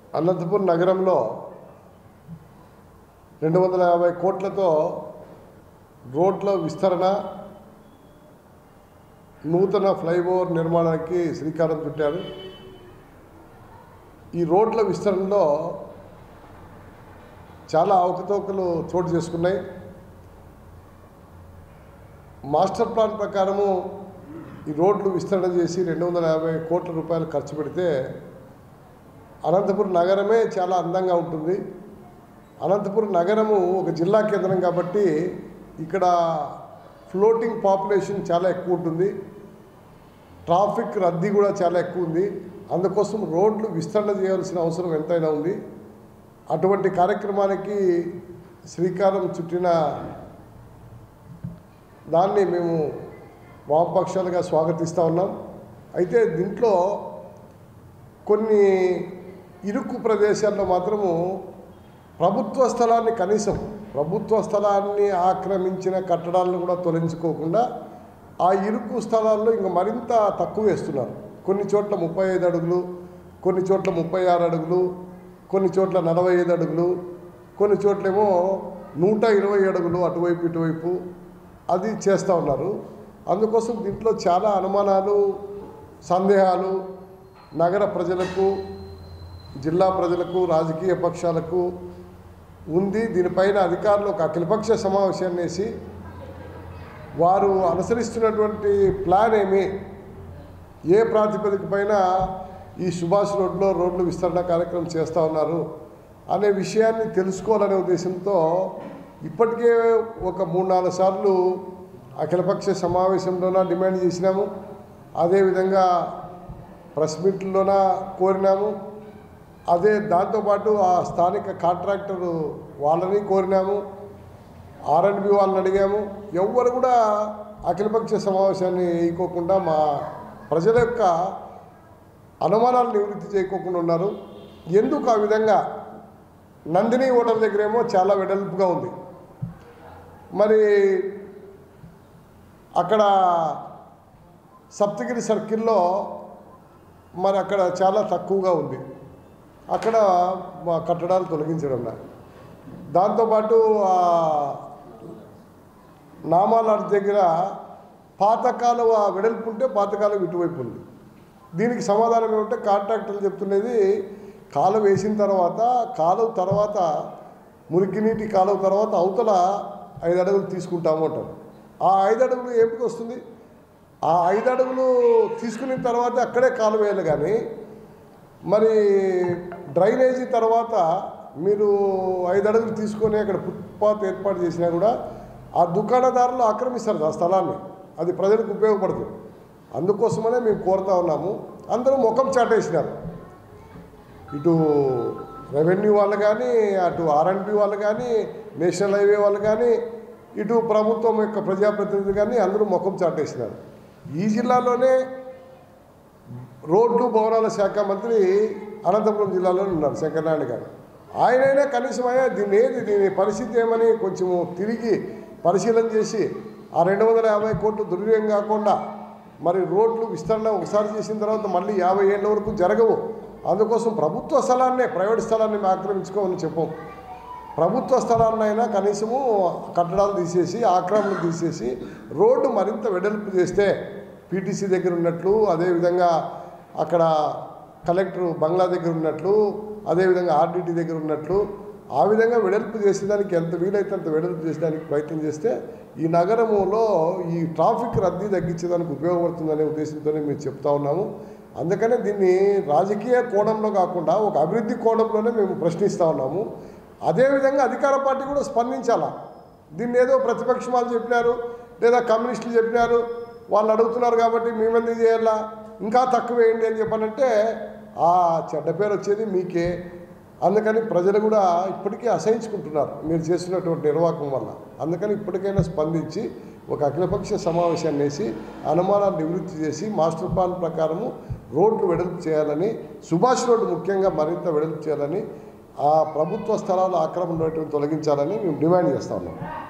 అనంతపురం నగరంలో రెండు వందల యాభై కోట్లతో రోడ్ల విస్తరణ నూతన ఫ్లైఓవర్ నిర్మాణానికి శ్రీకారం చుట్టారు ఈ రోడ్ల విస్తరణలో చాలా అవకతవకలు చోటు చేసుకున్నాయి మాస్టర్ ప్లాన్ ప్రకారము ఈ రోడ్లు విస్తరణ చేసి రెండు వందల యాభై కోట్ల రూపాయలు ఖర్చు పెడితే అనంతపురం నగరమే చాలా అందంగా ఉంటుంది అనంతపురం నగరము ఒక జిల్లా కేంద్రం కాబట్టి ఇక్కడ ఫ్లోటింగ్ పాపులేషన్ చాలా ఎక్కువ ఉంటుంది ట్రాఫిక్ రద్దీ కూడా చాలా ఎక్కువ ఉంది అందుకోసం రోడ్లు విస్తరణ చేయాల్సిన అవసరం ఎంతైనా ఉంది అటువంటి కార్యక్రమానికి శ్రీకారం చుట్టిన దాన్ని మేము వామపక్షాలుగా స్వాగతిస్తూ ఉన్నాం అయితే దీంట్లో కొన్ని ఇరుకు ప్రదేశాల్లో మాత్రము ప్రభుత్వ స్థలాన్ని కనీసం ప్రభుత్వ స్థలాన్ని ఆక్రమించిన కట్టడాలను కూడా తొలగించుకోకుండా ఆ ఇరుకు స్థలాల్లో ఇంకా మరింత తక్కువ వేస్తున్నారు కొన్ని చోట్ల ముప్పై ఐదు అడుగులు కొన్ని చోట్ల ముప్పై ఆరు అడుగులు కొన్ని చోట్ల నలభై ఐదు అడుగులు కొన్ని చోట్లేమో నూట ఇరవై అడుగులు అటువైపు ఇటువైపు అది చేస్తూ ఉన్నారు అందుకోసం దీంట్లో చాలా అనుమానాలు సందేహాలు నగర ప్రజలకు జిల్లా ప్రజలకు రాజకీయ పక్షాలకు ఉంది దీనిపైన అధికారులు ఒక అఖిలపక్ష సమావేశాన్ని వేసి వారు అనుసరిస్తున్నటువంటి ప్లాన్ ఏమి ఏ ప్రాతిపదిక పైన ఈ సుభాష్ రోడ్లో రోడ్లు విస్తరణ కార్యక్రమం చేస్తూ ఉన్నారు అనే విషయాన్ని తెలుసుకోవాలనే ఉద్దేశంతో ఇప్పటికే ఒక మూడు నాలుగు సార్లు అఖిలపక్ష సమావేశంలోన డిమాండ్ చేసినాము అదేవిధంగా ప్రెస్ మీట్లోన కోరినాము అదే దాంతోపాటు ఆ స్థానిక కాంట్రాక్టర్ వాళ్ళని కోరినాము ఆర్ఎండ్బి వాళ్ళని అడిగాము ఎవ్వరు కూడా అఖిలపక్ష సమావేశాన్ని వేయకోకుండా మా ప్రజల యొక్క అనుమానాలు నివృత్తి చేయకోకుండా ఉన్నారు ఎందుకు ఆ విధంగా నందిని హోటల్ దగ్గరేమో చాలా వెడల్పుగా ఉంది మరి అక్కడ సప్తగిరి సర్కిల్లో మరి అక్కడ చాలా తక్కువగా ఉంది అక్కడ మా కట్టడాలు తొలగించడం లే. దాంతోపాటు ఆ నామాల దగ్గర పాతకాలం ఆ వెడల్పు ఉంటే పాతకాలం ఇటువైపు ఉంది దీనికి సమాధానం ఏమంటే కాంట్రాక్టర్లు చెప్తున్నది కాలువ వేసిన తర్వాత కాలువ తర్వాత మురికి నీటి కాలువ తర్వాత అవతల ఐదు అడుగులు తీసుకుంటాము అంటారు ఆ ఐదు అడుగులు ఏమిటి వస్తుంది ఆ ఐదు అడుగులు తీసుకున్న తర్వాత అక్కడే కాలువ వేయాలి కానీ మరి డ్రైనేజీ తర్వాత మీరు ఐదు అడుగులు తీసుకొని అక్కడ ఫుట్పాత్ ఏర్పాటు చేసినా కూడా ఆ దుకాణదారులు ఆక్రమిస్తారు ఆ స్థలాన్ని అది ప్రజలకు ఉపయోగపడుతుంది అందుకోసమనే మేము కోరుతా ఉన్నాము అందరూ ముఖం చాటేసినారు ఇటు రెవెన్యూ వాళ్ళు కానీ అటు ఆర్ఎండ్బి వాళ్ళు కానీ నేషనల్ హైవే వాళ్ళు కానీ ఇటు ప్రభుత్వం యొక్క ప్రజాప్రతినిధులు కానీ అందరూ ముఖం చాటేసినారు ఈ జిల్లాలోనే రోడ్లు భవనాల శాఖ మంత్రి అనంతపురం జిల్లాలోనే ఉన్నారు శంకరనారాయణ గారు ఆయనైనా కనీసం అయ్యా దీన్ని ఏది దీని పరిస్థితి ఏమని కొంచెము తిరిగి పరిశీలన చేసి ఆ రెండు వందల యాభై కోట్లు దుర్వినియోగం కాకుండా మరి రోడ్లు విస్తరణ ఒకసారి చేసిన తర్వాత మళ్ళీ యాభై ఏళ్ళ వరకు జరగవు అందుకోసం ప్రభుత్వ స్థలాన్నే ప్రైవేట్ స్థలాన్ని మేము ఆక్రమించుకోమని చెప్పం ప్రభుత్వ స్థలాన్నైనా కనీసము కట్టడాలు తీసేసి ఆక్రమణ తీసేసి రోడ్డు మరింత వెడల్పు చేస్తే పీటీసీ దగ్గర ఉన్నట్లు అదేవిధంగా అక్కడ కలెక్టర్ బంగ్లా దగ్గర ఉన్నట్లు అదేవిధంగా ఆర్డీటీ దగ్గర ఉన్నట్లు ఆ విధంగా వెడల్పు చేసేదానికి ఎంత వీలైతే అంత వెడల్పు చేసేదానికి ప్రయత్నం చేస్తే ఈ నగరములో ఈ ట్రాఫిక్ రద్దీ తగ్గించేదానికి ఉపయోగపడుతుందనే ఉద్దేశంతోనే మేము చెప్తా ఉన్నాము అందుకనే దీన్ని రాజకీయ కోణంలో కాకుండా ఒక అభివృద్ధి కోణంలోనే మేము ప్రశ్నిస్తూ ఉన్నాము అదేవిధంగా అధికార పార్టీ కూడా స్పందించాలా దీన్ని ఏదో ప్రతిపక్షం వాళ్ళు చెప్పినారు లేదా కమ్యూనిస్టులు చెప్పినారు వాళ్ళు అడుగుతున్నారు కాబట్టి మేమెందుకు చేయాలా ఇంకా తక్కువ వేయండి అని చెప్పానంటే ఆ చెడ్డ పేరు వచ్చేది మీకే అందుకని ప్రజలు కూడా ఇప్పటికీ అసహించుకుంటున్నారు మీరు చేస్తున్నటువంటి నిర్వాహకం వల్ల అందుకని ఇప్పటికైనా స్పందించి ఒక అఖిలపక్ష సమావేశాన్ని వేసి అనుమానాలు నివృత్తి చేసి మాస్టర్ ప్లాన్ ప్రకారము రోడ్లు వెడల్పు చేయాలని సుభాష్ రోడ్డు ముఖ్యంగా మరింత వెడల్పు చేయాలని ఆ ప్రభుత్వ స్థలాల ఆక్రమణ తొలగించాలని మేము డిమాండ్ చేస్తా ఉన్నాం